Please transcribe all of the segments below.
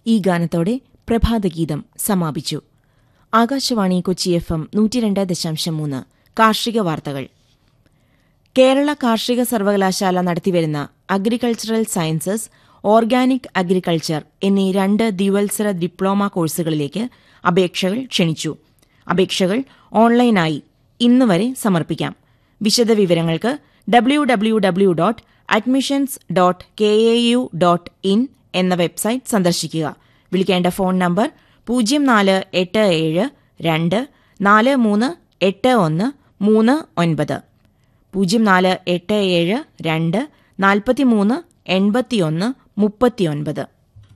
ഈ ഗാനത്തോടെ പ്രഭാതഗീതം സമാപിച്ചു ആകാശവാണി കൊച്ചി എഫ് എം നൂറ്റിരണ്ട് ദശാംശം മൂന്ന് കാർഷിക വാർത്തകൾ കേരള കാർഷിക സർവകലാശാല നടത്തിവരുന്ന അഗ്രികൾച്ചറൽ സയൻസസ് ഓർഗാനിക് അഗ്രികൾച്ചർ എന്നീ രണ്ട് ദ്വിവത്സര ഡിപ്ലോമ കോഴ്സുകളിലേക്ക് അപേക്ഷകൾ ക്ഷണിച്ചു അപേക്ഷകൾ ഓൺലൈനായി ഇന്ന് വരെ സമർപ്പിക്കാം വിശദവിവരങ്ങൾക്ക് W W W dot admissions dot K A U dot in എന്ന വെബ്സൈറ്റ് സന്ദർശിക്കുക വിളിക്കേണ്ട ഫോൺ നമ്പർ പൂജ്യം നാല് എട്ട് ഏഴ് രണ്ട് നാല് മൂന്ന് എട്ട് ഒന്ന് മൂന്ന് ഒൻപത് പൂജ്യം നാല് എട്ട് ഏഴ് രണ്ട് നാൽപ്പത്തിമൂന്ന് എൺപത്തിയൊന്ന് മുപ്പത്തിയൊൻപത്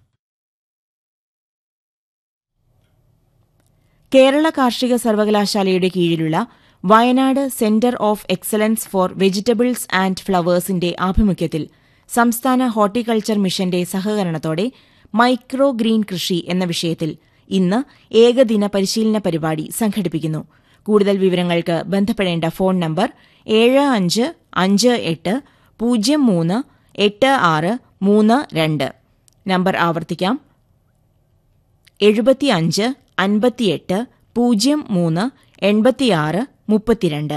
കേരള കാർഷിക സർവകലാശാലയുടെ കീഴിലുള്ള Wayanad centre of excellence for vegetables and ഫ്ലവേഴ്സിന്റെ ആഭിമുഖ്യത്തിൽ സംസ്ഥാന ഹോർട്ടിക്കൾച്ചർ മിഷന്റെ സഹകരണത്തോടെ മൈക്രോ ഗ്രീൻ കൃഷി എന്ന വിഷയത്തിൽ ഇന്ന് ഏകദിന പരിശീലന പരിപാടി സംഘടിപ്പിക്കുന്നു കൂടുതൽ വിവരങ്ങൾക്ക് ബന്ധപ്പെടേണ്ട ഫോൺ നമ്പർ ഏഴ് അഞ്ച് അഞ്ച് എട്ട് പൂജ്യം മൂന്ന് എട്ട് ആറ് മൂന്ന് രണ്ട് നമ്പർ ആവർത്തിക്കാം എഴുപത്തിയഞ്ച് അൻപത്തിയെട്ട് പൂജ്യം മൂന്ന് എൺപത്തിയാറ് മുപ്പത്തിരണ്ട്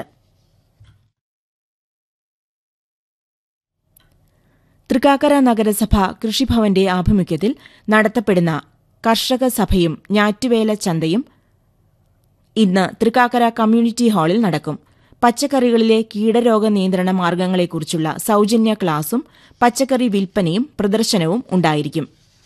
തൃക്കാക്കര നഗരസഭ കൃഷിഭവന്റെ ആഭിമുഖ്യത്തിൽ നടത്തപ്പെടുന്ന കർഷക സഭയും ഞാറ്റുവേല ചന്തയും ഇന്ന് തൃക്കാക്കര കമ്മ്യൂണിറ്റി ഹാളിൽ നടക്കും പച്ചക്കറികളിലെ കീടരോഗ നിയന്ത്രണ മാർഗങ്ങളെക്കുറിച്ചുള്ള സൌജന്യ ക്ലാസും പച്ചക്കറി വിൽപ്പനയും പ്രദർശനവും ഉണ്ടായിരിക്കും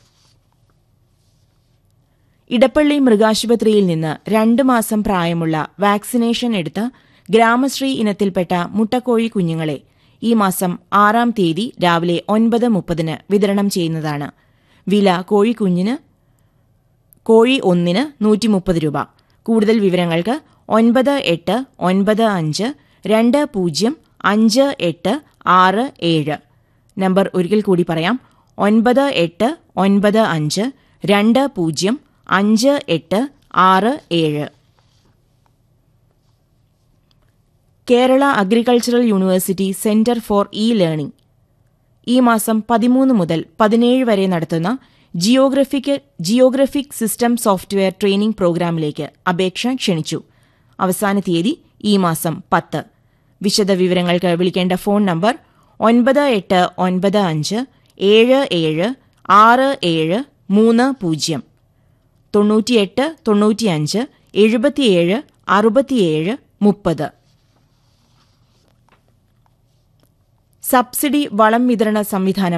ഇടപ്പള്ളി മൃഗാശുപത്രിയിൽ നിന്ന് രണ്ട് മാസം പ്രായമുള്ള വാക്സിനേഷൻ എടുത്ത ഗ്രാമശ്രീ ഇനത്തിൽപ്പെട്ട മുട്ടക്കോഴി കുഞ്ഞുങ്ങളെ ഈ മാസം ആറാം തീയതി രാവിലെ ഒൻപത് മുപ്പതിന് വിതരണം ചെയ്യുന്നതാണ് വില കോഴിക്കുഞ്ഞിന് കോഴി ഒന്നിന് നൂറ്റിമുപ്പത് രൂപ കൂടുതൽ വിവരങ്ങൾക്ക് ഒൻപത് എട്ട് ഒൻപത് അഞ്ച് രണ്ട് പൂജ്യം അഞ്ച് എട്ട് ആറ് ഏഴ് നമ്പർ ഒരിക്കൽ കൂടി പറയാം ഒൻപത് എട്ട് ഒൻപത് അഞ്ച് രണ്ട് പൂജ്യം അഞ്ച് എട്ട് ആറ് ഏഴ് Kerala agricultural university centre for e learning ഈ മാസം പതിമൂന്ന് മുതൽ പതിനേഴ് വരെ നടത്തുന്ന geographic geographic system software training പ്രോഗ്രാമിലേക്ക് അപേക്ഷ ക്ഷണിച്ചു അവസാന തീയതി ഈ മാസം പത്ത് വിശദവിവരങ്ങൾക്ക് വിളിക്കേണ്ട ഫോൺ നമ്പർ ഒൻപത് എട്ട് ഒൻപത് അഞ്ച് ഏഴ് ഏഴ് ആറ് ഏഴ് മൂന്ന് പൂജ്യം തൊണ്ണൂറ്റിയെട്ട് തൊണ്ണൂറ്റിയഞ്ച് എഴുപത്തിയേഴ് അറുപത്തിയേഴ് മുപ്പത് സബ്സിഡി വളം വിതരണ സംവിധാനം